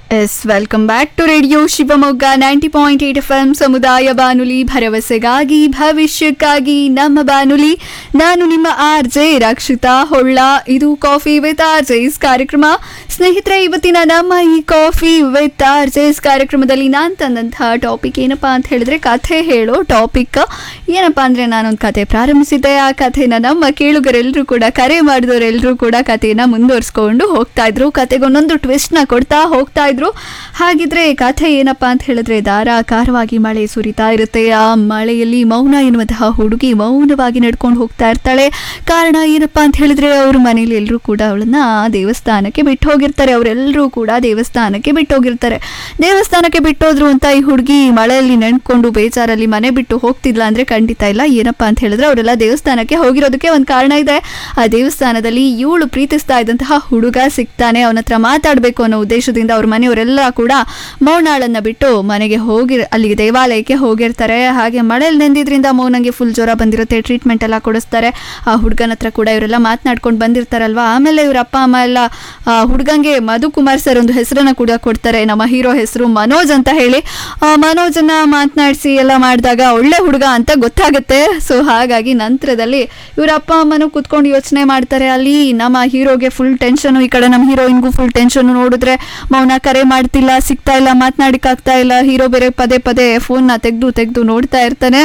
S welcome back to radio Shivamogga ninety point eight F M ಸಮುದಾಯ ಬಾನುಲಿ ಭರವಸೆಗಾಗಿ ಭವಿಷ್ಯಕ್ಕಾಗಿ ನಮ್ಮ ಬಾನುಲಿ ನಾನು ನಿಮ್ಮ ಆರ್ ಜೆ ರಕ್ಷಿತಾ ಹೊಳ್ಳ ಇದು ಕಾಫಿ ವಿತ್ ಆರ್ ಜೆಸ್ ಕಾರ್ಯಕ್ರಮ ಸ್ನೇಹಿತರೆ ಇವತ್ತಿನ ನಮ್ಮ ಈ ಕಾಫಿ ವಿತ್ ಆರ್ ಜೆಸ್ ಕಾರ್ಯಕ್ರಮದಲ್ಲಿ ನಾನು ತಂದಂತಹ ಟಾಪಿಕ್ ಏನಪ್ಪಾ ಅಂತ ಹೇಳಿದ್ರೆ ಕಥೆ ಹೇಳೋ ಟಾಪಿಕ್ ಏನಪ್ಪಾ ಅಂದ್ರೆ ನಾನೊಂದು ಕತೆ ಪ್ರಾರಂಭಿಸಿದ್ದೆ ಆ ಕಥೆನ ನಮ್ಮ ಕೇಳುಗರೆಲ್ಲರೂ ಕೂಡ ಕರೆ ಮಾಡಿದವರೆಲ್ಲರೂ ಕೂಡ ಕಥೆನ ಮುಂದುವರಿಸ್ಕೊಂಡು ಹೋಗ್ತಾ ಇದ್ರು ಕತೆಗೆ ಒಂದೊಂದು ಟ್ವಿಸ್ಟ್ನ ಕೊಡ್ತಾ ಹೋಗ್ತಾ ಇದ್ರು ಹಾಗಿದ್ರೆ ಕಥೆ ಏನಪ್ಪಾ ಅಂತ ಹೇಳಿದ್ರೆ ಧಾರಾಕಾರವಾಗಿ ಮಳೆ ಸುರಿತಾ ಇರುತ್ತೆ ಆ ಮಳೆಯಲ್ಲಿ ಮೌನ ಎನ್ನುವಂತಹ ಹುಡುಗಿ ಮೌನವಾಗಿ ನಡ್ಕೊಂಡು ಹೋಗ್ತಾ ಇರ್ತಾಳೆ ಕಾರಣ ಏನಪ್ಪಾ ಅಂತ ಹೇಳಿದ್ರೆ ಅವ್ರ ಮನೇಲಿ ಎಲ್ಲರೂ ಕೂಡ ಅವಳನ್ನ ದೇವಸ್ಥಾನಕ್ಕೆ ಬಿಟ್ಟು ಹೋಗಿರ್ತಾರೆ ಅವರೆಲ್ಲರೂ ಕೂಡ ದೇವಸ್ಥಾನಕ್ಕೆ ಬಿಟ್ಟು ಹೋಗಿರ್ತಾರೆ ದೇವಸ್ಥಾನಕ್ಕೆ ಬಿಟ್ಟೋದ್ರು ಅಂತ ಈ ಹುಡುಗಿ ಮಳೆಯಲ್ಲಿ ನೆನ್ಕೊಂಡು ಬೇಜಾರಲ್ಲಿ ಮನೆ ಬಿಟ್ಟು ಹೋಗ್ತಿದ್ಲ ಅಂದ್ರೆ ಖಂಡಿತ ಇಲ್ಲ ಏನಪ್ಪಾ ಅಂತ ಹೇಳಿದ್ರೆ ಅವರೆಲ್ಲ ದೇವಸ್ಥಾನಕ್ಕೆ ಹೋಗಿರೋದಕ್ಕೆ ಒಂದು ಕಾರಣ ಇದೆ ಆ ದೇವಸ್ಥಾನದಲ್ಲಿ ಇವಳು ಪ್ರೀತಿಸ್ತಾ ಇದ್ದಂತಹ ಹುಡುಗ ಸಿಗ್ತಾನೆ ಅವನ ಹತ್ರ ಮಾತಾಡಬೇಕು ಅನ್ನೋ ಉದ್ದೇಶದಿಂದ ಅವ್ರ ಮನೆಯವರೆಲ್ಲ ಕೂಡ ಮೌನಾಳನ್ನ ಬಿಟ್ಟು ಮನೆಗೆ ಹೋಗಿ ಅಲ್ಲಿಗೆ ದೇವಾಲಯಕ್ಕೆ ಹೋಗಿರ್ತಾರೆ ಹಾಗೆ ಮಳೆಯಲ್ಲಿ ನೆಂದಿದ್ರಿಂದ ಮೌನಂಗೆ ಫುಲ್ ಜ್ವರ ಬಂದಿರುತ್ತೆ ಟ್ರೀಟ್ಮೆಂಟ್ ಎಲ್ಲ ಕೊಡಿಸ್ತಾರೆ ಆ ಹುಡುಗನ ಹತ್ರ ಕೂಡ ಇವರೆಲ್ಲ ಮಾತನಾಡ್ಕೊಂಡು ಬಂದಿರ್ತಾರಲ್ವಾ ಆಮೇಲೆ ಇವ್ರ ಅಪ್ಪ ಅಮ್ಮ ಎಲ್ಲ ಆ ಹುಡುಗಂಗೆ ಮಧುಕುಮಾರ್ ಸರ್ ಒಂದು ಹೆಸರನ್ನ ಕೂಡ ಕೊಡ್ತಾರೆ ನಮ್ಮ ಹೀರೋ ಹೆಸರು ಮನೋಜ್ ಅಂತ ಹೇಳಿ ಆ ಮನೋಜನ್ನ ಮಾತನಾಡಿಸಿ ಎಲ್ಲ ಮಾಡಿದಾಗ ಒಳ್ಳೆ ಹುಡುಗ ಅಂತ ಗೊತ್ತಾಗುತ್ತೆ ಸೊ ಹಾಗಾಗಿ ನಂತರದಲ್ಲಿ ಇವ್ರ ಅಪ್ಪ ಅಮ್ಮನೂ ಕೂತ್ಕೊಂಡು ಯೋಚನೆ ಮಾಡ್ತಾರೆ ಅಲ್ಲಿ ನಮ್ಮ ಹೀರೋಗೆ ಫುಲ್ ಟೆನ್ಷನ್ ಈ ಕಡೆ ನಮ್ಮ ಹೀರೋಯಿನ್ಗೂ ಫುಲ್ ಟೆನ್ಷನ್ ನೋಡಿದ್ರೆ ಮೌನ ಕರೆ ಮಾಡ್ತಿಲ್ಲ ಸಿಗ್ತಾ ಇಲ್ಲ ಮಾತನಾಡಿಕಾಗ್ತಾ ಇಲ್ಲ ಹೀರೋ ಬೇರೆ ಪದೇ ಪದೇ ಫೋನ್ನ ತೆಗೆದು ತೆಗೆದು ನೋಡ್ತಾ ಇರ್ತಾನೆ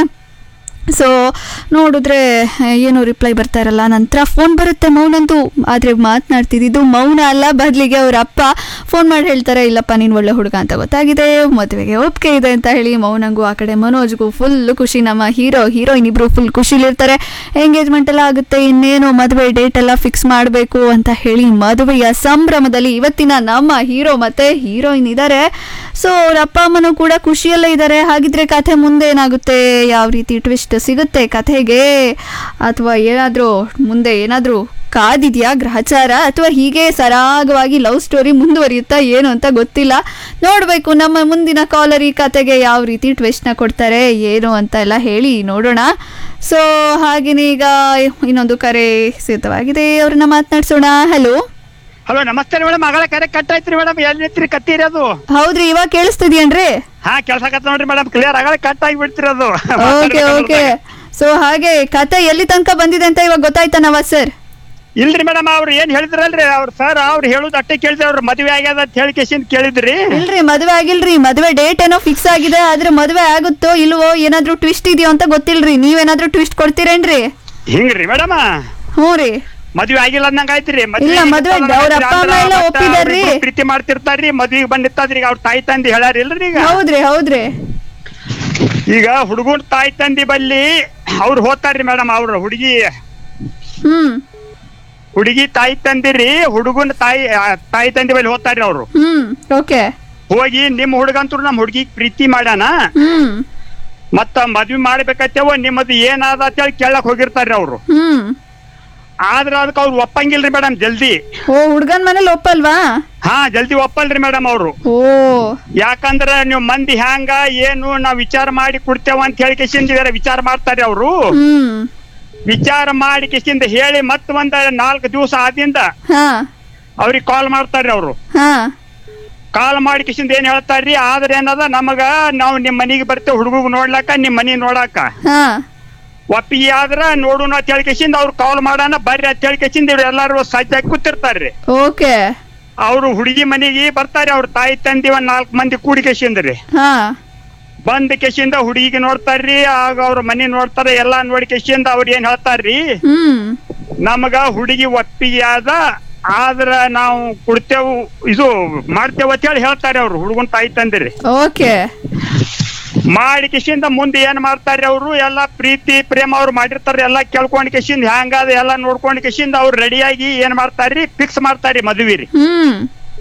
ಸೊ ನೋಡಿದ್ರೆ ಏನು ರಿಪ್ಲೈ ಬರ್ತಾ ಇರಲ್ಲ ನಂತರ ಫೋನ್ ಬರುತ್ತೆ ಮೌನಂದು ಆದರೆ ಮಾತನಾಡ್ತಿದ್ದು ಮೌನ ಅಲ್ಲ ಬದಲಿಗೆ ಅವ್ರ ಅಪ್ಪ ಫೋನ್ ಮಾಡಿ ಹೇಳ್ತಾರೆ ಇಲ್ಲಪ್ಪ ನೀನು ಒಳ್ಳೆ ಹುಡುಗ ಅಂತ ಗೊತ್ತಾಗಿದೆ ಮದುವೆಗೆ ಒಪ್ಪಿಗೆ ಇದೆ ಅಂತ ಹೇಳಿ ಮೌನಂಗೂ ಆ ಕಡೆ ಮನೋಜ್ಗೂ ಫುಲ್ ಖುಷಿ ನಮ್ಮ ಹೀರೋ ಹೀರೋಯಿನ್ ಇಬ್ರು ಫುಲ್ ಖುಷಿಲಿರ್ತಾರೆ ಎಂಗೇಜ್ಮೆಂಟ್ ಎಲ್ಲ ಆಗುತ್ತೆ ಇನ್ನೇನು ಮದುವೆ ಡೇಟ್ ಎಲ್ಲ ಫಿಕ್ಸ್ ಮಾಡಬೇಕು ಅಂತ ಹೇಳಿ ಮದುವೆಯ ಸಂಭ್ರಮದಲ್ಲಿ ಇವತ್ತಿನ ನಮ್ಮ ಹೀರೋ ಮತ್ತೆ ಹೀರೋಯಿನ್ ಇದ್ದಾರೆ ಸೊ ಅವ್ರ ಅಪ್ಪ ಅಮ್ಮನೂ ಕೂಡ ಖುಷಿಯಲ್ಲೇ ಇದ್ದಾರೆ ಹಾಗಿದ್ರೆ ಕಥೆ ಮುಂದೆ ಏನಾಗುತ್ತೆ ಯಾವ ರೀತಿ ಟ್ವಿಸ್ಟ್ ಸಿಗುತ್ತೆ ಕಥೆಗೆ ಅಥವಾ ಏನಾದರೂ ಮುಂದೆ ಏನಾದರೂ ಕಾದಿದೆಯಾ ಗ್ರಹಚಾರ ಅಥವಾ ಹೀಗೆ ಸರಾಗವಾಗಿ ಲವ್ ಸ್ಟೋರಿ ಮುಂದುವರಿಯುತ್ತಾ ಏನು ಅಂತ ಗೊತ್ತಿಲ್ಲ ನೋಡಬೇಕು ನಮ್ಮ ಮುಂದಿನ ಕಾಲರ್ ಈ ಕತೆಗೆ ಯಾವ ರೀತಿ ಟ್ವಿಸ್ಟ್ನ ಕೊಡ್ತಾರೆ ಏನು ಅಂತ ಎಲ್ಲ ಹೇಳಿ ನೋಡೋಣ ಸೊ ಹಾಗೆಯೇ ಈಗ ಇನ್ನೊಂದು ಕರೆ ಸಿದ್ಧವಾಗಿದೆ ಅವ್ರನ್ನ ಮಾತನಾಡ್ಸೋಣ ಹಲೋ ಹಲೋ ನಮಸ್ತೆ ಮೇಡಮ್ ಮಗಳ ಕರೆ ಕಟ್ ಆಯ್ತ್ರಿ ಮೇಡಮ್ ಎಲ್ಲಿ ಕತ್ತೀರಿ ಅದು ಹೌದ್ರಿ ಇವಾಗ ಕೇಳಿಸ್ತಿದ್ಯೇನ್ರಿ ಹಾ ಕೆಲ್ಸ ಕತ್ ನೋಡ್ರಿ ಮೇಡಮ್ ಕ್ಲಿಯರ್ ಆಗಲ್ಲ ಕಟ್ ಆಗಿ ಬಿಡ್ತೀರಿ ಅದು ಓಕೆ ಓಕೆ ಸೊ ಹಾಗೆ ಕತೆ ಎಲ್ಲಿ ತನಕ ಬಂದಿದೆ ಅಂತ ಇವಾಗ ಗೊತ್ತಾಯ್ತಾ ನವಾಜ್ ಸರ್ ಇಲ್ರಿ ಮೇಡಮ್ ಅವ್ರು ಏನ್ ಹೇಳಿದ್ರಲ್ರಿ ಅವ್ರ ಸರ್ ಅವ್ರು ಹೇಳುದು ಅಟ್ಟೆ ಕೇಳಿದ್ರಿ ಅವ್ರ ಮದ್ವೆ ಆಗ್ಯದ ಅಂತ ಹೇಳಿ ಕೇಸಿಂದ ಕೇಳಿದ್ರಿ ಇಲ್ರಿ ಮದುವೆ ಆಗಿಲ್ರಿ ಮದುವೆ ಡೇಟ್ ಏನೋ ಫಿಕ್ಸ್ ಆಗಿದೆ ಆದ್ರೆ ಮದುವೆ ಆಗುತ್ತೋ ಇಲ್ವೋ ಏನಾದ್ರೂ ಟ್ವಿಸ್ಟ್ ಇದೆಯೋ ಅಂತ ಗೊತ್ತಿಲ್ರಿ ನೀವೇನಾದ್ರೂ ಟ್ವಿಸ್ಟ್ ಕೊಡ್ತೀರೇನ್ರಿ ಹಿಂಗ್ರಿ ಮೇಡಮ್ ಹ್ಞೂ ರೀ ಮದ್ವೆ ಆಗಿಲ್ಲ ಅಂದಂಗ ಆಯ್ತ್ರಿ ಇಲ್ಲ, ಮದ್ವೆ ಅವ್ರ ಅಪ್ಪ ಅಮ್ಮ ಎಲ್ಲ ಒಪ್ಪಿದಾರ್ರಿ. ಪ್ರೀತಿ ಮಾಡ್ತಿರ್ತಾರ್ರಿ ಮದ್ವಿಗೆ ಬಂದಿರ್ತಾದ್ರಿ ಈಗ ಅವ್ರ ತಾಯಿ ತಂದಿ ಹೇಳ್ಯಾರ ಇಲ್ರಿ ಈಗ ಹೌದ್ರಿ ಹೌದ್ರಿ ಈಗ ಹುಡುಗನ್ ತಾಯಿ ತಂದಿ ಬಲ್ಲಿ ಅವ್ರು ಹೋಗ್ತಾರ್ರಿ ಮೇಡಮ್ ಅವ್ರ ಹುಡುಗಿ ಹ್ಮ್ ಹುಡುಗಿ ತಾಯಿ ತಂದಿರಿ ಹುಡುಗನ ತಾಯಿ ಆ, ತಾಯಿ ತಂದಿ ಬಲ್ಲಿ ಹೋಗ್ತಾರ್ರಿ ಅವ್ರು ಹ್ಮ್ ಓಕೆ ಹೋಗಿ ನಿಮ್ ಹುಡುಗಂತರು ನಮ್ ಹುಡುಗಿ ಪ್ರೀತಿ ಮಾಡ್ಯಾನ ಹ್ಮ್ ಮತ್ತ ಮದ್ವಿ ಮಾಡ್ಬೇಕತ್ತೇವ ನಿಮ್ಮದು ಏನಾದ ಅಂತೇಳಿ ಕೇಳಕ್ ಹೋಗಿರ್ತಾರ್ರಿ ಅವ್ರು ಹ್ಮ್ ಆದ್ರ ಅದಕ್ಕೆ ಅವ್ರು ಒಪ್ಪಂಗಿಲ್ರಿ ಮೇಡಮ್ ಜಲ್ದಿ ಓ ಹುಡ್ಗನ್ ಮನೇಲಿ ಒಪ್ಪಲ್ವಾ ಹಾ ಜಲ್ದಿ ಒಪ್ಪಲ್ರಿ ಮೇಡಮ್ ಅವ್ರು ಓ ಯಾಕಂದ್ರ ನೀವು ಮಂದಿ ಹ್ಯಾಂಗ ಏನು ನಾವ್ ವಿಚಾರ ಮಾಡಿ ಕೊಡ್ತೇವ ಅಂತ ಹೇಳಿ ಕಿಸಿಂದ ವಿಚಾರ ಮಾಡ್ತಾರ್ರಿ ಅವ್ರು ಹ್ಮ್ ವಿಚಾರ ಮಾಡಿ ಕಿಸಿಂದ ಹೇಳಿ ಮತ್ತ ಒಂದ್ ನಾಲ್ಕು ದಿವಸ ಆದಿಂದ ಹಾ ಅವ್ರಿಗೆ ಕಾಲ್ ಮಾಡ್ತಾರ್ರಿ ಅವ್ರು ಹಾ ಕಾಲ್ ಮಾಡಿ ಕಿಸಿಂದ ಏನ್ ಹೇಳ್ತಾರ್ರಿ ಆದ್ರ ಏನದ ನಮಗ ನಾವು ನಿಮ್ ಮನಿಗೆ ಬರ್ತೇವೆ ಹುಡುಗ ನೋಡ್ಲಕ್ಕ ನಿಮ್ ಮನಿ ನೋಡಾಕ ಹಾ ಒಪ್ಪಿಗೆ ಆದ್ರ ನೋಡೋಣ ಅಂತ ಹೇಳಿ ಕಿಸಿಂದ ಅವ್ರು ಕಾಲ್ ಮಾಡೋಣ ಬರ್ರಿ ಅಂತ ಹೇಳಿ ಕಿಸಿಂದ ಇವ್ರು ಎಲ್ಲಾರು ಸಜ್ಜಾಗಿ ಕೂತಿರ್ತಾರ್ರಿ ಓಕೆ ಅವ್ರು ಹುಡುಗಿ ಮನೆಗೆ ಬರ್ತಾರೆ ಅವ್ರ ತಾಯಿ ತಂದಿ ಒಂದ್ ನಾಲ್ಕು ಮಂದಿ ಕೂಡಿ ಕೆಸಿಂದ್ರಿ ಹಾ ಬಂದ್ ಕೆಸಿಂದ ಹುಡುಗಿಗೆ ನೋಡ್ತಾರ್ರಿ ಆಗ ಅವ್ರ ಮನಿ ನೋಡ್ತಾರ ಎಲ್ಲಾ ನೋಡಿ ಕೆಸಿಂದ ಅವ್ರ ಏನ್ ಹೇಳ್ತಾರ್ರಿ ಹ್ಮ್ ನಮಗ ಹುಡುಗಿ ಒಪ್ಪಿಗೆ ಆದ ಆದ್ರ ನಾವು ಕೊಡ್ತೇವು ಇದು ಮಾಡ್ತೇವ ಅಂತ ಹೇಳಿ ಹೇಳ್ತಾರೆ ಅವ್ರು ಹುಡುಗನ್ ತಾಯಿ ತಂದಿರಿ ಓಕೆ ಮಾಡಿ ಕಿಶಿಂದ ಮುಂದೆ ಏನ್ ಮಾಡ್ತಾರ್ರಿ ಅವ್ರು ಎಲ್ಲಾ ಪ್ರೀತಿ ಪ್ರೇಮ ಅವ್ರು ಮಾಡಿರ್ತಾರ ಎಲ್ಲಾ ಕೇಳ್ಕೊಂಡ್ ಕಿಶಿಂದ ಹ್ಯಾಂಗಾದ ಎಲ್ಲಾ ನೋಡ್ಕೊಂಡ್ ಕಿಶಿಂದ ಅವ್ರು ರೆಡಿಯಾಗಿ ಏನ್ ಮಾಡ್ತಾರ್ರಿ ಫಿಕ್ಸ್ ಮಾಡ್ತಾರ್ರಿ ಮದ್ವಿ ರೀ ಹ್ಮ್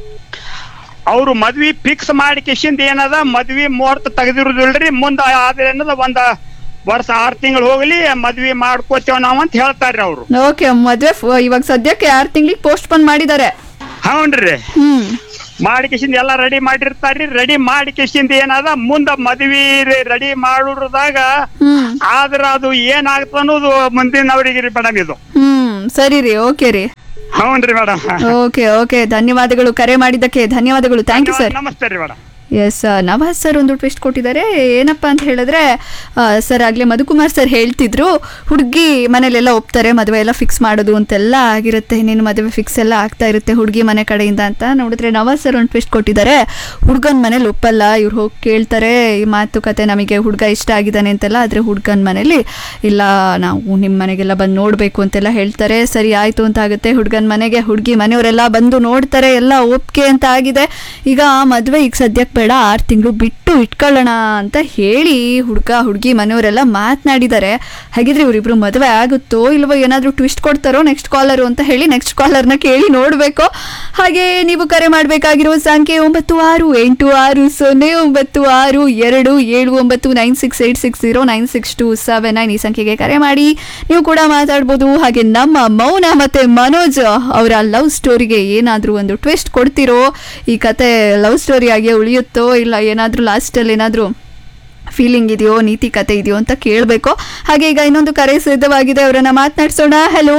ಅವ್ರು ಮದ್ವಿ ಫಿಕ್ಸ್ ಮಾಡಿ ಕಿಶಿಂದ ಏನದ ಮದ್ವಿ ಮುಹೂರ್ತ ತೆಗೆದಿರುದಿಲ್ರಿ ಮುಂದ ಆದ್ರೆ ಏನದ ಒಂದ ವರ್ಷ ಆರ್ ತಿಂಗಳು ಹೋಗ್ಲಿ ಮದ್ವಿ ಮಾಡ್ಕೋತೇವ್ ನಾವ್ ಅಂತ ಹೇಳ್ತಾರ್ರಿ ಅವ್ರು ಓಕೆ ಮದ್ವೆ ಫ- ಇವಾಗ ಸದ್ಯಕ್ಕೆ ಆರು ತಿಂಗಳಿಗೆ ಪೋಸ್ಟ್ ಪೋನ್ ಮಾಡಿದ್ದಾರೆ ಹೌನ್ರಿ ಹ್ಮ್ ಮಾಡಿ ಕಿಶಿಂದ ಎಲ್ಲಾ ರೆಡಿ ಮಾಡಿರ್ತಾರ್ರಿ ರೆಡಿ ಮಾಡಿ ಕಿಶಿಂದ ಏನದ ಮುಂದ ಮದ್ವಿ ರೆಡಿ ಮಾಡುದಾಗ ಹ್ಮ್ ಆದ್ರ ಅದು ಏನಾಗ್ತ ಅನ್ನೋದು ಮುಂದಿನವರಿಗೆ ರೀ ಮೇಡಮ್ ಇದು ಹ್ಮ್ ಸರಿ ರೀ ಓಕೆ ರೀ ಹೌನ್ರಿ ಮೇಡಮ್ ಓಕೆ ಓಕೆ ಧನ್ಯವಾದಗಳು ಕರೆ ಮಾಡಿದ್ದಕ್ಕೆ ಧನ್ಯವಾದಗಳು ಥ್ಯಾಂಕ್ ಯು ಸರ್ ನಮಸ್ತೆ ರೀ ಮೇಡಮ್ ಎಸ್ ನವಾಜ್ ಸರ್ ಒಂದು ಟ್ವಿಸ್ಟ್ ಕೊಟ್ಟಿದ್ದಾರೆ ಏನಪ್ಪ ಅಂತ ಹೇಳಿದ್ರೆ ಸರ್ ಆಗಲೇ ಮಧುಕುಮಾರ್ ಸರ್ ಹೇಳ್ತಿದ್ರು ಹುಡುಗಿ ಮನೇಲೆಲ್ಲ ಒಪ್ತಾರೆ ಮದುವೆ ಎಲ್ಲ ಫಿಕ್ಸ್ ಮಾಡೋದು ಅಂತೆಲ್ಲ ಆಗಿರುತ್ತೆ ಇನ್ನೇನು ಮದುವೆ ಫಿಕ್ಸ್ ಎಲ್ಲ ಆಗ್ತಾ ಇರುತ್ತೆ ಹುಡುಗಿ ಮನೆ ಕಡೆಯಿಂದ ಅಂತ ನೋಡಿದ್ರೆ ನವಾಜ್ ಸರ್ ಒಂದು ಟ್ವಿಸ್ಟ್ ಕೊಟ್ಟಿದ್ದಾರೆ ಹುಡುಗನ ಮನೇಲಿ ಒಪ್ಪಲ್ಲ ಇವ್ರು ಹೋಗಿ ಕೇಳ್ತಾರೆ ಈ ಮಾತುಕತೆ ನಮಗೆ ಹುಡುಗ ಇಷ್ಟ ಆಗಿದ್ದಾನೆ ಅಂತೆಲ್ಲ ಆದರೆ ಹುಡುಗನ ಮನೇಲಿ ಇಲ್ಲ ನಾವು ನಿಮ್ಮ ಮನೆಗೆಲ್ಲ ಬಂದು ನೋಡಬೇಕು ಅಂತೆಲ್ಲ ಹೇಳ್ತಾರೆ ಸರಿ ಆಯಿತು ಅಂತ ಆಗುತ್ತೆ ಹುಡುಗನ ಮನೆಗೆ ಹುಡುಗಿ ಮನೆಯವರೆಲ್ಲ ಬಂದು ನೋಡ್ತಾರೆ ಎಲ್ಲ ಒಪ್ಪಿಗೆ ಅಂತ ಆಗಿದೆ ಈಗ ಮದುವೆ ಈಗ ಸದ್ಯಕ್ಕೆ ಬೇಡ ಆರು ತಿಂಗಳು ಬಿಟ್ಟು ಇಟ್ಕೊಳ್ಳೋಣ ಅಂತ ಹೇಳಿ ಹುಡುಗ ಹುಡುಗಿ ಮನೆಯವರೆಲ್ಲ ಮಾತನಾಡಿದ್ದಾರೆ ಹಾಗಿದ್ರೆ ಇವರಿಬ್ರು ಮದುವೆ ಆಗುತ್ತೋ ಇಲ್ವೋ ಏನಾದರೂ ಟ್ವಿಸ್ಟ್ ಕೊಡ್ತಾರೋ ನೆಕ್ಸ್ಟ್ ಕಾಲರು ಅಂತ ಹೇಳಿ ನೆಕ್ಸ್ಟ್ ಕಾಲರ್ನ ಕೇಳಿ ನೋಡಬೇಕು ಹಾಗೆ ನೀವು ಕರೆ ಮಾಡಬೇಕಾಗಿರೋ ಸಂಖ್ಯೆ ಒಂಬತ್ತು ಆರು ಎಂಟು ಆರು ಸೊನ್ನೆ ಒಂಬತ್ತು ಆರು ಎರಡು ಏಳು ಒಂಬತ್ತು nine six eight six zero nine six two seven nine ಈ ಸಂಖ್ಯೆಗೆ ಕರೆ ಮಾಡಿ ನೀವು ಕೂಡ ಮಾತಾಡ್ಬೋದು ಹಾಗೆ ನಮ್ಮ ಮೌನ ಮತ್ತೆ ಮನೋಜ್ ಅವರ ಲವ್ ಸ್ಟೋರಿಗೆ ಏನಾದರೂ ಒಂದು ಟ್ವಿಸ್ಟ್ ಕೊಡ್ತಿರೋ ಈ ಕತೆ ಲವ್ ಸ್ಟೋರಿ ಆಗಿ ಉಳಿಯುತ್ತೋ ಇಲ್ಲ ಏನಾದರೂ ಲಾಸ್ಟಲ್ಲಿ ಏನಾದರೂ ಫೀಲಿಂಗ್ ಇದೆಯೋ ನೀತಿ ಕತೆ ಇದೆಯೋ ಅಂತ ಕೇಳಬೇಕು ಹಾಗೆ ಈಗ ಇನ್ನೊಂದು ಕರೆ ಸಿದ್ಧವಾಗಿದೆ ಅವರನ್ನ ಮಾತನಾಡ್ಸೋಣ ಹಲೋ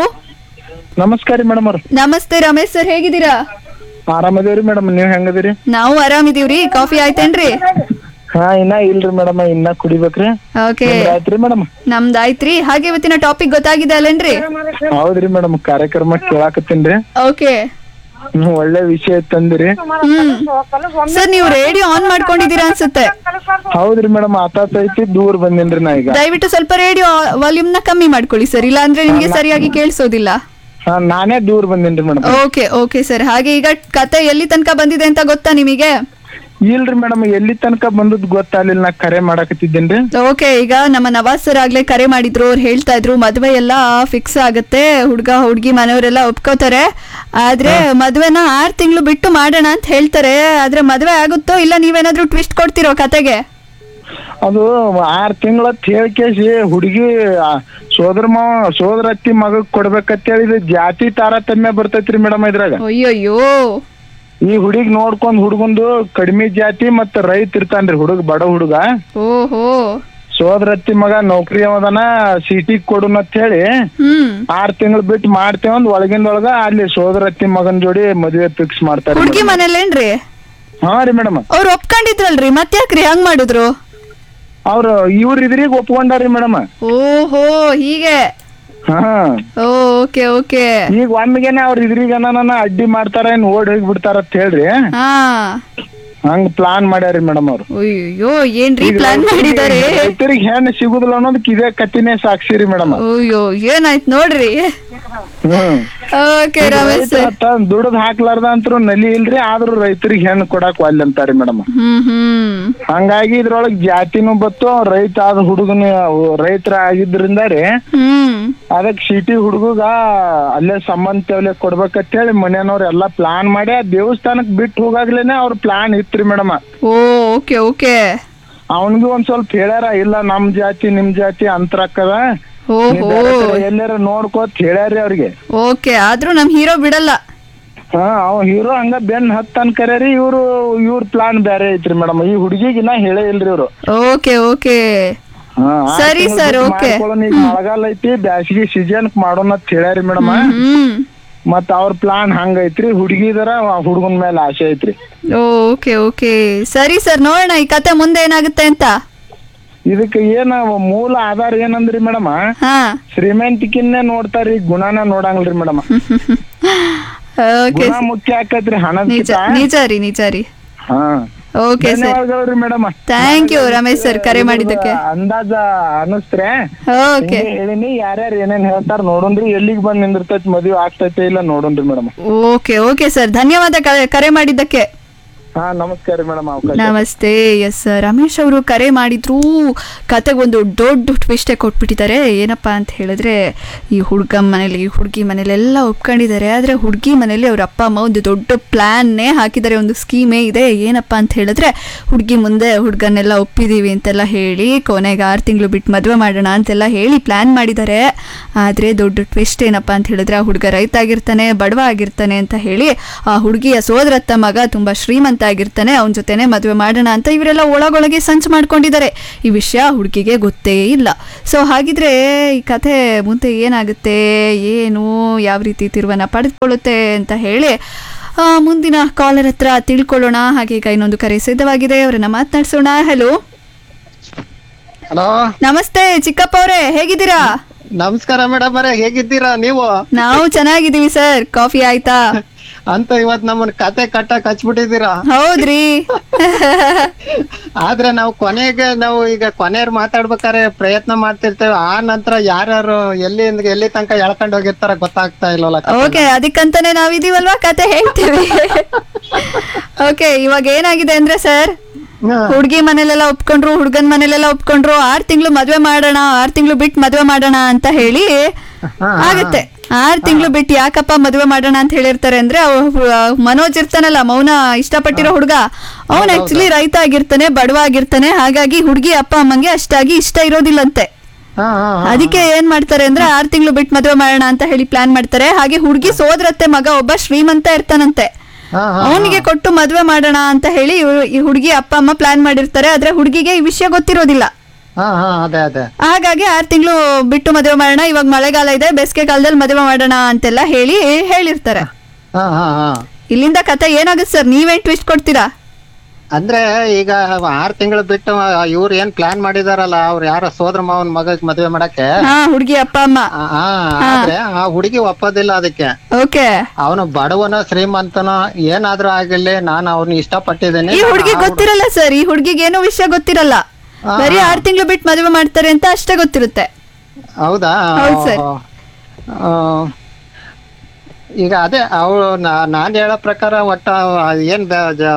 ನಮಸ್ಕಾರ ರೀ ಮೇಡಮ್ ಅವ್ರ ನಮಸ್ತೆ ರಮೇಶ್ ಸರ್ ಹೇಗಿದ್ದೀರಾ ಆರಾಮದೇವ್ರಿ ಮೇಡಮ್ ನೀವ್ ಹೆಂಗದಿರಿ ನಾವು ಆರಾಮಿದೀವ್ರಿ ಕಾಫಿ ಆಯ್ತೇನ್ರಿ ಹಾ ಇನ್ನ ಇಲ್ರಿ ಮೇಡಮ್ ಇನ್ನ ಕುಡಿಬೇಕ್ರಿ ಓಕೆ ನಿಮ್ದ್ ಆಯ್ತ್ರಿ ಮೇಡಮ್ ನಮ್ದಾಯ್ತ್ರಿ ಹಾಗೆ ಇವತ್ತಿನ ಟಾಪಿಕ್ ಗೊತ್ತಾಗಿದೆ ಅಲ್ಲೇನ್ರಿ ಹೌದ್ರಿ ಮೇಡಮ್ ಕಾರ್ಯಕ್ರಮ ಕೇಳಾಕತ್ತೀನ್ರಿ ಓಕೆ ಹ್ಮ್ ಒಳ್ಳೆ ವಿಷಯ ತಂದಿರಿ ಹ್ಮ್ ಸರ್ ನೀವು ರೇಡಿಯೋ ಆನ್ ಮಾಡ್ಕೊಂಡಿದ್ದೀರಾ ಅನ್ಸುತ್ತೆ ಹೌದ್ರಿ ಮೇಡಮ್ ಆತಾತೈತಿ ದೂರ ಬಂದೇನ್ರಿ ನಾ ಈಗ ದಯವಿಟ್ಟು ಸ್ವಲ್ಪ ರೇಡಿಯೋ ವಾಲ್ಯೂಮ್ ನ ಕಮ್ಮಿ ಮಾಡ್ಕೊಳ್ಳಿ ಸರ್ ಇಲ್ಲ ಅಂದ್ರೆ ನಿಮ್ಗೆ ಸರಿಯಾಗಿ ಕೇಳಿಸೋದಿಲ್ಲ ಹಾ ನಾನೇ ದೂರ ಬಂದೇನ್ರಿ ಮೇಡಮ್ ಓಕೆ ಓಕೆ ಸರ್ ಹಾಗೆ ಈಗ ಕತೆ ಎಲ್ಲಿ ತನಕ ಬಂದಿದೆ ಅಂತ ಗೊತ್ತಾ ನಿಮಗೆ ಇಲ್ರಿ ಮೇಡಮ್ ಎಲ್ಲಿ ತನಕ ಬಂದದ್ ಗೊತ್ತಾಗ್ಲಿಲ್ಲ ನಾ ಕರೆ ಮಾಡಾಕತ್ತಿದ್ದೇನ್ರಿ ಓಕೆ ಈಗ ನಮ್ಮ ನವಾಜ್ ಸರ್ ಆಗ್ಲೇ ಕರೆ ಮಾಡಿದ್ರು ಅವ್ರು ಹೇಳ್ತಾ ಇದ್ರು ಮದ್ವೆ ಎಲ್ಲ ಫಿಕ್ಸ್ ಆಗುತ್ತೆ ಹುಡ್ಗ ಹುಡ್ಗಿ ಮನೆಯವರೆಲ್ಲ ಒಪ್ಕೋತಾರೆ ಆದ್ರೆ ಮದ್ವೆನ ಆರ್ ತಿಂಗಳು ಬಿಟ್ಟು ಮಾಡೋಣ ಅಂತ ಹೇಳ್ತಾರೆ ಆದ್ರೆ ಮದ್ವೆ ಆಗುತ್ತೋ ಇಲ್ಲ ನೀವೇನಾದ್ರೂ ಟ್ವಿಸ್ಟ್ ಕೊಡ್ತಿರೋ ಕತೆಗೆ ಅದು ಆರ್ ತಿಂಗಳ ಹೇಳ್ಕೇಸಿ ಹುಡುಗಿ ಸೋದರ ಮಾವ ಸೋದರ ಅತ್ತಿ ಮಗಗ್ ಕೊಡ್ಬೇಕಂತ ಹೇಳಿ ಜಾತಿ ತಾರತಮ್ಯ ಬರ್ತೈತ್ರಿ ಮೇಡಮ್ ಇದ್ರಾಗ ಅಯ್ಯಯ್ಯೋ ಈ ಹುಡುಗ್ ನೋಡ್ಕೊಂಡ್ ಹುಡುಗಂದು ಕಡಿಮೆ ಜಾತಿ ಮತ್ತ ರೈತ ಇರ್ತಾನ್ರಿ ಹುಡುಗ ಬಡ ಹುಡುಗ ಓಹೋ ಸೋದರತ್ತಿ ಮಗ ನೌಕರಿ ಅವದನ ಸಿಟಿ ಕೊಡುನ ಅಂತ ಹೇಳಿ ಹ್ಮ್ ಆರ್ ತಿಂಗಳು ಬಿಟ್ಟು ಮಾಡ್ತೇವಂದ್ ಒಳಗಿಂದೊಳಗ ಅಲ್ಲಿ ಸೋದರತ್ತಿ ಮಗನ್ ಜೋಡಿ ಮದ್ವೆ ಫಿಕ್ಸ್ ಮಾಡ್ತಾರೆ ಹುಡ್ಗಿ ಮನೇಲೇನ್ರಿ ಹಾ ರೀ ಮೇಡಮ್ ಅವ್ರು ಒಪ್ಕೊಂಡಿದ್ರಲ್ರಿ ಮತ್ತ್ಯಾಕ್ರಿ ಹಂಗ್ ಮಾಡಿದ್ರು ಅವ್ರ ಇವ್ರ ಇದ್ರಿಗೆ ಒಪ್ಕೊಂಡಾರಿ ಮೇಡಮ್ ಓಹೋ ಹೀಗೆ ಹಾ ಓಕೆ ಓಕೆ ಈಗ ಒಮ್ಮಿಗೆನೆ ಅವ್ರ ಇದ್ರಿಗೆ ನನ್ನ ಅಡ್ಡಿ ಮಾಡ್ತಾರ ಏನ್ ಓಡ್ ಹೋಗಿ ಬಿಡ್ತಾರ ಅಂತ ಹೇಳ್ರಿ ಹಾ ಹಂಗ್ ಪ್ಲಾನ್ ಮಾಡ್ಯಾರಿ ಮೇಡಮ್ ಅವ್ರು ಅಯ್ಯೋ ಏನ್ರಿ ಪ್ಲಾನ್ ಮಾಡಿದ್ದಾರೆ ರೈತರಿಗೆ ಹೆಣ್ಣು ಸಿಗುದಿಲ್ಲ ಅನ್ನೋದಕ್ಕೆ ಇದೇ ಕತ್ತಿನೇ ಸಾಕ್ಷಿ ರೀ ಮೇಡಮ್ ಅಯ್ಯೋ ಏನಾಯ್ತು ನೋಡ್ರಿ ಹ್ಮ್ ಓಕೆ ರಮೇಶ್ ಸರ್ ದುಡ್ದು ಹಾಕ್ಲಾರ್ದ ಅಂತೂ ನಲಿ ಇಲ್ರಿ ಆದ್ರೂ ರೈತರಿಗೆ ಹೆಣ್ಣು ಕೊಡಾಕ್ ಒಲ್ಲೆ ಅಂತಾರಿ ಮೇಡಮ್ ಹ್ಮ್ ಹ್ಮ್ ಹಂಗಾಗಿ ಇದ್ರೊಳಗ್ ಜಾತಿನೂ ಬತ್ತು ಅವ್ನ್ ರೈತ ಆದ ಹುಡುಗನ ರೈತರ ಆಗಿದ್ರಿಂದ ರೀ ಹ್ಮ್ ಅದಕ್ ಸಿಟಿ ಹುಡುಗ ಅಲ್ಲೇ ಸಂಬಂಧ ತವಲೆ ಕೊಡ್ಬೇಕಂತ ಹೇಳಿ ಮನೆಯವ್ರ ಎಲ್ಲಾ ಪ್ಲಾನ್ ಮಾಡಿ ಆ ದೇವಸ್ಥಾನಕ್ ಬಿಟ್ಟು ಹೋಗಾಗ್ಲೇನೆ ಅವ್ರ ಪ್ಲಾನ್ ಇತ್ರಿ ಮೇಡಮ್ ಓ ಓಕೆ ಓಕೆ ಅವನ್ಗೂ ಒಂದ್ ಸ್ವಲ್ಪ ಹೇಳ್ಯಾರ ಇಲ್ಲ ನಮ್ ಜಾತಿ ನಿಮ್ ಜಾತಿ ಅಂತರ ಅಕ್ಕದ ಓಹೋ ಎಲ್ಲಾರ ನೋಡ್ಕೋತ್ ಹೇಳ್ಯಾರಿ ಅವ್ರಿಗೆ ಓಕೆ ಆದ್ರೂ ನಮ್ ಹೀರೋ ಬಿಡಲ್ಲ ಹಾ ಅವ ಹೀರೋ ಹಂಗ ಬೆನ್ ಹತ್ ಅನ್ಕರ್ಯಾರಿ ಇವ್ರು ಇವ್ರ ಪ್ಲಾನ್ ಬೇರೆ ಐತ್ರಿ ಮೇಡಮ್ ಈ ಹುಡುಗಿಗೆ ಇನ್ನ ಹೇಳೇ ಇಲ್ರಿ ಇವ್ರು ಓಕೆ ಓಕೆ ಹಾ, ಆರ್ ಸರಿ ತಿಂಗ್ಳ್ sir, ಬಿಟ್ಟು okay. ಮಾಡ್ಕೊಳ್ಳೋಣ, ಈಗ ಮಳೆಗಾಲ ಐತಿ ಬ್ಯಾಸಿಗೆ ಸೀಸನ್ ಮಾಡೋಣ ಅಂತ ಹೇಳ್ಯಾರಿ ಮೇಡಮ್ ಹ್ಮ್ ಮತ್ತ ಅವ್ರ ಪ್ಲಾನ್ ಹಂಗ ಐತ್ರಿ ಹುಡುಗಿದರ ಹುಡುಗನ್ ಮೇಲೆ ಆಸೆ ಐತ್ರಿ ಓಕೆ ಓಕೆ ಸರಿ ಸರ್ ನೋಡೋಣ ಈ ಕತೆ ಮುಂದೆ ಏನಾಗುತ್ತೆ ಅಂತ ಇದಕ್ಕೆ ಏನ ಮೂಲ ಆಧಾರ ಏನಂದ್ರಿ ಮೇಡಮ್ ಹಾ ಶ್ರೀಮಂತಿಕಿನ್ನೇ ನೋಡ್ತಾರಿ ಗುಣನ ನೋಡಂಗಿಲ್ರಿ ಮೇಡಮ್ ಓಕೆ ಗುಣ ಮುಖ್ಯ ಆಕತ್ರಿ ನಿಜ ಹಣದ ನಿಜ ರೀ ನಿಜ ರೀ ಹಾ ಓಕೆ ಸರ್ ಧನ್ಯವಾದಗಳು madam thank you Ramesh sir ಕರೆ ಮಾಡಿದ್ದಕ್ಕೆ ಅಂದಾಜ ಅನಸ್ತ್ರೆ ಓಕೆ ಹಿಂಗೆ ಹೇಳಿನಿ ಯಾರ್ಯಾರು ಏನೇನ್ ಹೇಳ್ತಾರ ನೋಡೋಣ್ರಿ ಎಲ್ಲಿಗ್ ಬಂದ್ ನಿಂದಿರ್ತೈತಿ ಮದ್ವೆ ಆಗ್ತೈತೆ ಇಲ್ಲ ನೋಡೋಣ್ರಿ ಮೇಡಮ್ ಓಕೆ ಓಕೆ ಸರ್ ಧನ್ಯವಾದ ಕ- ಕರೆ ಮಾಡಿದ್ದಕ್ಕೆ ಹಾ ನಮಸ್ಕಾರ ಮೇಡಮ್ ಅವಕಾಶ ನಮಸ್ತೆ ಎಸ್ ರಮೇಶ್ ಅವರು ಕರೆ ಮಾಡಿದ್ರು ಕತೆಗೊಂದು ದೊಡ್ಡ ಟ್ವಿಸ್ಟೇ ಕೊಟ್ಬಿಟ್ಟಿದ್ದಾರೆ ಏನಪ್ಪ ಅಂತ ಹೇಳಿದ್ರೆ ಈ ಹುಡುಗ ಮನೇಲಿ ಹುಡುಗಿ ಮನೇಲೆಲ್ಲ ಒಪ್ಕೊಂಡಿದ್ದಾರೆ ಆದರೆ ಹುಡುಗಿ ಮನೇಲಿ ಅವ್ರ ಅಪ್ಪ ಅಮ್ಮ ಒಂದು ದೊಡ್ಡ ಪ್ಲ್ಯಾನ್ನೇ ಹಾಕಿದ್ದಾರೆ ಒಂದು ಸ್ಕೀಮೇ ಇದೆ ಏನಪ್ಪ ಅಂತ ಹೇಳಿದ್ರೆ ಹುಡುಗಿ ಮುಂದೆ ಹುಡುಗನ್ನೆಲ್ಲ ಒಪ್ಪಿದ್ದೀವಿ ಅಂತೆಲ್ಲ ಹೇಳಿ ಕೊನೆಗೆ ಆರು ತಿಂಗಳು ಬಿಟ್ಟು ಮದುವೆ ಮಾಡೋಣ ಅಂತೆಲ್ಲ ಹೇಳಿ ಪ್ಲ್ಯಾನ್ ಮಾಡಿದ್ದಾರೆ ಆದರೆ ದೊಡ್ಡ ಟ್ವಿಸ್ಟ್ ಏನಪ್ಪ ಅಂತ ಹೇಳಿದ್ರೆ ಆ ಹುಡುಗ ರೈತ ಆಗಿರ್ತಾನೆ ಬಡವ ಆಗಿರ್ತಾನೆ ಅಂತ ಹೇಳಿ ಆ ಹುಡುಗಿಯ ಸೋದರತ್ತ ಮಗ ತುಂಬ ಶ್ರೀಮಂತ ಆಗಿರ್ತಾನೆ ಅವನ ಜೊತೆನೆ ಮದುವೆ ಮಾಡೋಣ ಅಂತ ಇವರೆಲ್ಲ ಒಳಗೊಳಗೆ ಸಂಚು ಮಾಡ್ಕೊಂಡಿದ್ದಾರೆ ಈ ವಿಷಯ ಹುಡುಗಿಗೆ ಗೊತ್ತೇ ಇಲ್ಲ ಸೊ ಹಾಗಿದ್ರೆ ಈ ಕಥೆ ಮುಂದೆ ಏನಾಗುತ್ತೆ ಏನು ಯಾವ ರೀತಿ ತಿರುವನ್ನ ಪಡೆದುಕೊಳ್ಳುತ್ತೆ ಅಂತ ಹೇಳಿ ಆ, ಮುಂದಿನ ಕಾಲರ್ ಹತ್ರ ತಿಳ್ಕೊಳ್ಳೋಣ ಹಾಗೆ ಈಗ ಇನ್ನೊಂದು ಕರೆ ಸಿದ್ಧವಾಗಿದೆ ಅವರನ್ನ ಮಾತನಾಡಿಸೋಣ ಹಲೋ ಹಲೋ ನಮಸ್ತೆ ಚಿಕ್ಕಪ್ಪ ಅವರೇ ಹೇಗಿದ್ದೀರಾ ನಮಸ್ಕಾರ ಮೇಡಮ್ ಅವರೇ ಹೇಗಿದ್ದೀರಾ ನೀವು ನಾವು ಚೆನ್ನಾಗಿದ್ದೀವಿ ಸರ್ ಕಾಫಿ ಆಯ್ತಾ ಅಂತ ಇವತ್ ನಮ್ಮನ್ ಕತೆ ಕಟ್ಟಕ್ ಹಚ್ಬಿಟ್ಟಿದ್ದೀರಾ ಹೌದ್ರಿ ಆದ್ರೆ ನಾವು ಕೊನೆಗೆ ನಾವು ಈಗ ಕೊನೆಯವ್ರು ಮಾತಾಡ್ಬೇಕಾದ್ರೆ ಪ್ರಯತ್ನ ಮಾಡ್ತಿರ್ತೇವೆ ಆ ನಂತರ ಯಾರ್ಯಾರು ಎಲ್ಲಿ ಎಲ್ಲಿ ತನಕ ಎಳ್ಕೊಂಡ್ ಹೋಗಿರ್ತಾರ ಗೊತ್ತಾಗ್ತಾ ಇಲ್ವಲ್ಲ ಕತೆ. ಓಕೆ ಅದಕ್ಕಂತಾನೆ ನಾವಿದೀವಲ್ವಾ ಕತೆ ಹೇಳ್ತೀವಿ ಓಕೆ ಇವಾಗ ಏನಾಗಿದೆ ಅಂದ್ರೆ ಸರ್ ಹಾ. ಹುಡ್ಗಿ ಮನೇಲೆಲ್ಲ ಒಪ್ಕೊಂಡ್ರು ಹುಡ್ಗನ್ ಮನೇಲೆಲ್ಲ ಒಪ್ಕೊಂಡ್ರು ಆರ್ ತಿಂಗಳು ಮದ್ವೆ ಮಾಡೋಣ ಆರ್ ತಿಂಗಳು ಬಿಟ್ಟು ಮದ್ವೆ ಮಾಡೋಣ ಅಂತ ಹೇಳಿ ಆಗತ್ತೆ ಆರ್ ತಿಂಗಳು ಬಿಟ್ಟು ಯಾಕಪ್ಪ ಮದ್ವೆ ಮಾಡೋಣ ಅಂತ ಹೇಳಿರ್ತಾರೆ ಅಂದ್ರೆ ಅವ್- ಅವ್ ಮನೋಜ್ ಇರ್ತಾನಲ್ಲ ಮೌನ ಇಷ್ಟಪಟ್ಟಿರೋ ಹುಡ್ಗ ಅವ್ನ್ ಆಕ್ಚುಲಿ ರೈತ ಆಗಿರ್ತಾನೆ ಬಡವ ಆಗಿರ್ತಾನೆ ಹಾಗಾಗಿ ಹುಡ್ಗಿ ಅಪ್ಪ ಅಮ್ಮಂಗೆ ಅಷ್ಟಾಗಿ ಇಷ್ಟ ಇರೋದಿಲ್ಲಂತೆ ಹಾ, ಹಾ, ಹಾ. ಅದಕ್ಕೆ ಏನ್ ಮಾಡ್ತಾರೆ ಅಂದ್ರೆ ಆರ್ ತಿಂಗಳು ಬಿಟ್ಟು ಮದ್ವೆ ಮಾಡೋಣ ಅಂತ ಹೇಳಿ ಪ್ಲಾನ್ ಮಾಡ್ತಾರೆ ಹಾಗೆ ಹುಡ್ಗಿ ಸೋದರತ್ತೆ ಮಗ ಒಬ್ಬ ಶ್ರೀಮಂತ ಇರ್ತಾನಂತೆ ಹಾ, ಹಾ, ಅವನಿಗೆ ಕೊಟ್ಟು ಮದ್ವೆ ಮಾಡೋಣ ಅಂತ ಹೇಳಿ ಇವ್ರು- ಈ ಹುಡುಗಿ ಅಪ್ಪ ಅಮ್ಮ ಪ್ಲಾನ್ ಮಾಡಿರ್ತಾರೆ ಆದ್ರೆ ಹುಡುಗಿಗೆ ಈ ವಿಷಯ ಗೊತ್ತಿರೋದಿಲ್ಲ ಹಾ ಹಾ ಅದೇ ಅದೇ ಹಾಗಾಗಿ ಆರ್ ತಿಂಗಳು ಬಿಟ್ಟು ಮದುವೆ ಮಾಡೋಣ ಇವಾಗ ಮಳೆಗಾಲ ಇದೆ ಬೇಸಿಗೆ ಕಾಲದಲ್ಲಿ ಮದುವೆ ಮಾಡೋಣ ಅಂತೆಲ್ಲ ಹೇಳಿ ಹೇಳಿರ್ತಾರೆ ಹಾ ಹಾ ಹಾ ಇಲ್ಲಿಂದ ಕತೆ ಏನಾಗುತ್ತೆ ಸರ್ ನೀವೇನ್ ಟ್ವಿಸ್ಟ್ ಕೊಡ್ತೀರಾ ಅಂದ್ರೆ ಈಗ ಆರ್ ತಿಂಗಳು ಬಿಟ್ಟು ಇವ್ರು ಏನ್ ಪ್ಲಾನ್ ಮಾಡಿದಾರಲ್ಲ ಅವ್ರು ಯಾರ ಸೋದರ ಮಾವನ್ ಮಗ ಮದ್ವೆ ಮಾಡಕ್ಕೆ ಹಾ ಹುಡುಗಿ ಅಪ್ಪ ಅಮ್ಮ ಆ, ಆ, ಆದ್ರೆ ಆ ಹುಡುಗಿ ಒಪ್ಪೋದಿಲ್ಲ ಅದಕ್ಕೆ ಓಕೆ ಅವನು ಬಡವನೋ ಶ್ರೀಮಂತನೋ ಏನಾದ್ರೂ ಆಗಿರ್ಲಿ ನಾನು ಅವ್ನ ಇಷ್ಟಪಟ್ಟಿದ್ದೇನೆ ಈ ಹುಡುಗಿ ಗೊತ್ತಿರಲ್ಲ ಸರ್ ಈ ಹುಡುಗಿಗೆ ಏನೋ ವಿಷಯ ಗೊತ್ತಿರಲ್ಲ ಬರೀ ಆರ್ ತಿಂಗಳು ಬಿಟ್ಟು ಮದುವೆ ಮಾಡ್ತಾರೆ ಅಂತ ಅಷ್ಟೇ ಗೊತ್ತಿರುತ್ತೆ ಹೌದಾ ಹೌದ್ sir. ಆ, ಈಗ ಅದೇ ಅವಳು ನಾನ್ ಹೇಳೋ ಪ್ರಕಾರ ಒಟ್ಟ ಏನ್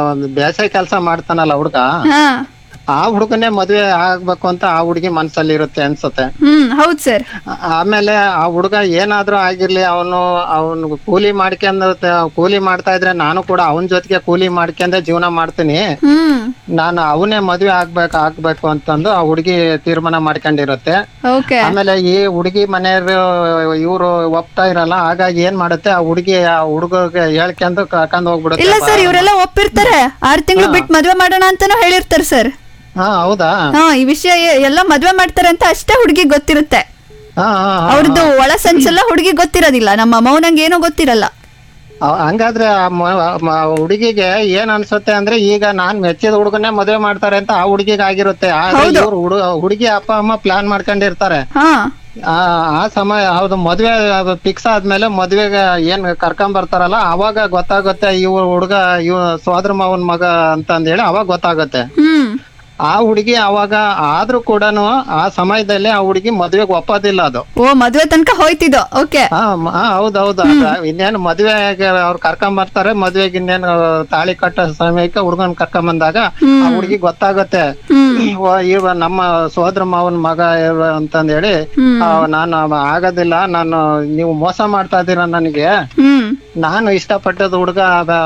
ಬೇಸಾಯ ಕೆಲಸ ಮಾಡ್ತಾನಲ್ಲ ಹುಡ್ಗ ಹಾ ಆ ಹುಡುಗನೇ ಮದ್ವೆ ಆಗ್ಬೇಕು ಅಂತ ಆ ಹುಡುಗಿ ಮನ್ಸಲ್ಲಿ ಇರುತ್ತೆ ಅನ್ಸುತ್ತೆ ಹ್ಮ್ ಹೌದ್ ಸರ್ ಆ- ಆಮೇಲೆ ಆ ಹುಡುಗ ಏನಾದ್ರೂ ಆಗಿರ್ಲಿ ಅವನು ಅವನು ಕೂಲಿ ಮಾಡ್ಕೊಂಡ್ ಕೂಲಿ ಮಾಡ್ತಾ ಇದ್ರೆ ನಾನು ಕೂಡ ಅವನ ಜೊತೆಗೆ ಕೂಲಿ ಮಾಡ್ಕೊಂಡೆ ಜೀವನ ಮಾಡ್ತೀನಿ ಹ್ಮ್ ನಾನು ಅವನೇ ಮದ್ವೆ ಆಗ್ಬೇಕು ಆಗ್ಬೇಕು ಅಂತಂದು ಆ ಹುಡುಗಿ ತೀರ್ಮಾನ ಮಾಡ್ಕೊಂಡಿರುತ್ತೆ ಓಕೆ ಆಮೇಲೆ ಈ ಹುಡುಗಿ ಮನೆಯವರು ಇವ್ರು ಒಪ್ತಾ ಇರಲ್ಲ ಹಾಗಾಗಿ ಏನ್ ಮಾಡುತ್ತೆ ಆ ಹುಡುಗಿ ಆ ಹುಡುಗಗೆ ಹೇಳ್ಕೊಂಡು ಕರ್ಕೊಂಡ್ ಇಲ್ಲ ಹೋಗ್ಬಿಡುತ್ತೆ ಸರ್ ಇವರೆಲ್ಲ ಒಪ್ಪಿರ್ತಾರೆ ಆರ್ ತಿಂಗಳು ಬಿಟ್ಟು ಮದ್ವೆ ಮಾಡೋಣ ಅಂತಾನು ಹೇಳಿರ್ತಾರೆ ಸರ್ ಹಾ ಹೌದಾ ಹಾ ಈ ವಿಷಯ ಎ- ಎಲ್ಲ ಮದ್ವೆ ಮಾಡ್ತಾರೆ ಅಂತ ಅಷ್ಟೇ ಹುಡುಗಿ ಗೊತ್ತಿರುತ್ತೆ ಹಾ ಹಾ, ಹಾ. ಅವ್ರದ್ದು ಒಳ ಸಂಚೆಲ್ಲ ಹುಡುಗಿ ಗೊತ್ತಿರೋದಿಲ್ಲ ನಮ್ಮ ಮೌನಂಗೆ ಏನೋ ಗೊತ್ತಿರಲ್ಲ ಆ- ಹಂಗಾದ್ರೆ ಆ ಮ- ಮ- ಹುಡುಗಿಗೆ ಏನ್ ಅನ್ಸುತ್ತೆ ಅಂದ್ರೆ ಈಗ ನಾನ್ ಮೆಚ್ಚಿದ ಹುಡುಗನೇ ಮದ್ವೆ ಮಾಡ್ತಾರೆ ಅಂತ ಆ ಹುಡುಗಿಗೆ ಆಗಿರುತ್ತೆ ಆದ್ರೆ ಹೌದು. ಇವ್ರು ಹುಡುಗ ಹುಡುಗಿ ಅಪ್ಪ ಅಮ್ಮ ಪ್ಲಾನ್ ಮಾಡ್ಕೊಂಡಿರ್ತಾರೆ ಹಾ ಆ ಆ ಸಮಯ ಹೌದು ಮದ್ವೆ ಫಿಕ್ಸ್ ಆದ್ಮೇಲೆ ಮದ್ವೆಗೆ ಏನ್ ಕರ್ಕೊಂಡ್ ಬರ್ತಾರಲ್ಲ ಅವಾಗ ಗೊತ್ತಾಗುತ್ತೆ ಇವ್ ಹುಡುಗ ಇವ್ ಸೋದರ ಮಾವನ್ ಮಗ ಅಂತಂದ್ ಹೇಳಿ ಅವಾಗ ಗೊತ್ತಾಗುತ್ತೆ ಹ್ಮ್ ಆ ಹುಡುಗಿ ಅವಾಗ ಆದ್ರೂ ಕೂಡನು ಆ ಸಮಯದಲ್ಲಿ ಆ ಹುಡುಗಿ ಮದ್ವೆಗೆ ಒಪ್ಪೋದಿಲ್ಲ ಅದು ಓ ಮದ್ವೆ ತನಕ ಹೋಯ್ತಿದ್ದು ಓಕೆ ಹಾ ಮ- ಹಾ, ಹೌದೌದು ಅದ ಇನ್ನೇನು ಮದ್ವೆಗೆ ಅವ್ರು ಕರ್ಕೊಂಡ್ ಬರ್ತಾರೆ ಮದ್ವೆಗೆ ಇನ್ನೇನು ತಾಳಿ ಕಟ್ಟೋ ಸಮಯಕ್ಕೆ ಹುಡುಗನ್ ಕರ್ಕೊಂಡ್ ಬಂದಾಗ ಆ ಹುಡುಗಿ ಗೊತ್ತಾಗುತ್ತೆ ಓ, ಇವ ನಮ್ಮ ಸೋದರ ಮಾವನ್ ಮಗ ಇವ ಅಂತಂದ್ ಹೇಳಿ ಆ, ನಾನು ಅವ ಆಗೋದಿಲ್ಲ ನಾನು ನೀವು ಮೋಸ ಮಾಡ್ತಾ ಇದ್ದೀರಾ ನನಗೆ ಹ್ಮ್ ನಾನು ಇಷ್ಟಪಟ್ಟದ ಹುಡುಗ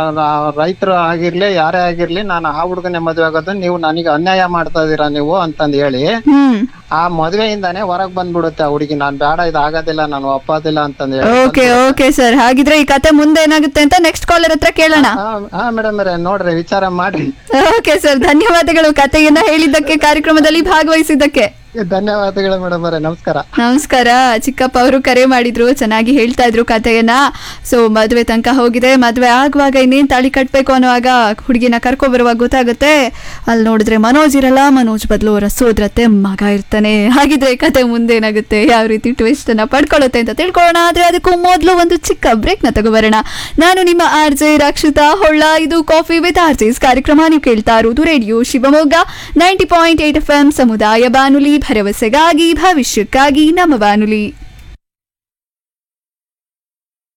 ರೈತರು ಆಗಿರ್ಲಿ ಯಾರೇ ಆಗಿರ್ಲಿ ನಾನು ಆ ಹುಡುಗನೇ ಮದ್ವೆ ಆಗೋದು ನೀವು ನನಗೆ ಅನ್ಯಾಯ ಮಾಡ್ತಾ ಇದೀರಾ ನೀವು ಅಂತಂದ್ ಹೇಳಿ ಹ್ಮ್ ಆ ಮದ್ವೆಯಿಂದಾನೇ ಹೊರಗ್ ಬಂದ್ಬಿಡುತ್ತೆ ಆ ಹುಡುಗಿ ನಾನ್ ಬೇಡ ಇದು ಆಗೋದಿಲ್ಲ ನಾನು ಒಪ್ಪೋದಿಲ್ಲ ಅಂತಂದ್ ಹೇಳಿ ಓಕೆ ಓಕೆ ಸರ್ ಹಾಗಿದ್ರೆ ಈ ಕತೆ ಮುಂದೆ ಏನಾಗುತ್ತೆ ಅಂತ ನೆಕ್ಸ್ಟ್ ಕಾಲರ್ ಹತ್ರ ಕೇಳೋಣ ಹಾ ಹಾ ಮೇಡಮ್ ನೋಡ್ರಿ ವಿಚಾರ ಮಾಡ್ರಿ ಓಕೆ ಸರ್ ಧನ್ಯವಾದಗಳು ಕತೆಯನ್ನ ಹೇಳಿದ್ದಕ್ಕೆ ಕಾರ್ಯಕ್ರಮದಲ್ಲಿ ಭಾಗವಹಿಸಿದ್ದಕ್ಕೆ ಧನ್ಯವಾದಗಳು ಮೇಡಮ್ ಅವರೇ ನಮಸ್ಕಾರ ನಮಸ್ಕಾರ ಚಿಕ್ಕಪ್ಪ ಅವರು ಕರೆ ಮಾಡಿದ್ರು ಚೆನ್ನಾಗಿ ಹೇಳ್ತಾ ಇದ್ರು ಕಥೆಯನ್ನ ಸೊ ಮದುವೆ ತನಕ ಹೋಗಿದೆ ಮದುವೆ ಆಗುವಾಗ ಇನ್ನೇನ್ ತಾಳಿ ಕಟ್ಬೇಕು ಅನ್ನುವಾಗ ಹುಡುಗಿನ ಕರ್ಕೊ ಬರುವಾಗ ಗೊತ್ತಾಗುತ್ತೆ ಅಲ್ಲಿ ನೋಡಿದ್ರೆ ಮನೋಜ್ ಇರಲ್ಲ ಮನೋಜ್ ಬದಲು ಅವರ ಸೋದರತ್ತೆ ಮಗ ಇರ್ತಾನೆ ಹಾಗಿದ್ರೆ ಕತೆ ಮುಂದೆ ಏನಾಗುತ್ತೆ ಯಾವ ರೀತಿ ಟ್ವಿಸ್ಟ್ ಅನ್ನ ಪಡ್ಕೊಳ್ಳುತ್ತೆ ಅಂತ ತಿಳ್ಕೊಳ್ಳೋಣ ಆದ್ರೆ ಅದಕ್ಕೂ ಮೊದಲು ಒಂದು ಚಿಕ್ಕ ಬ್ರೇಕ್ ನ ತಗೋಬರೋಣ ನಾನು ನಿಮ್ಮ ಆರ್ ಜೆ ರಕ್ಷಿತಾ ಹೊಳ್ಳ ಇದು ಕಾಫಿ ವಿತ್ ಆರ್ ಜೆಸ್ ಕಾರ್ಯಕ್ರಮ ನೀವು ಕೇಳ್ತಾ ಇರುವುದು radio Shivamogga ninety point eight F M ಸಮುದಾಯ ಬಾನುಲಿ ಭರವಸೆಗಾಗಿ ಭವಿಷ್ಯಕ್ಕಾಗಿ ನಮ್ಮ ಬಾನುಲಿ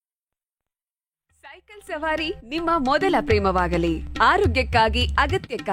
ಸೈಕಲ್ ಸವಾರಿ ನಿಮ್ಮ ಮೊದಲ ಪ್ರೇಮವಾಗಲಿ ಆರೋಗ್ಯಕ್ಕಾಗಿ ಅಗತ್ಯಕ್ಕಾಗಿ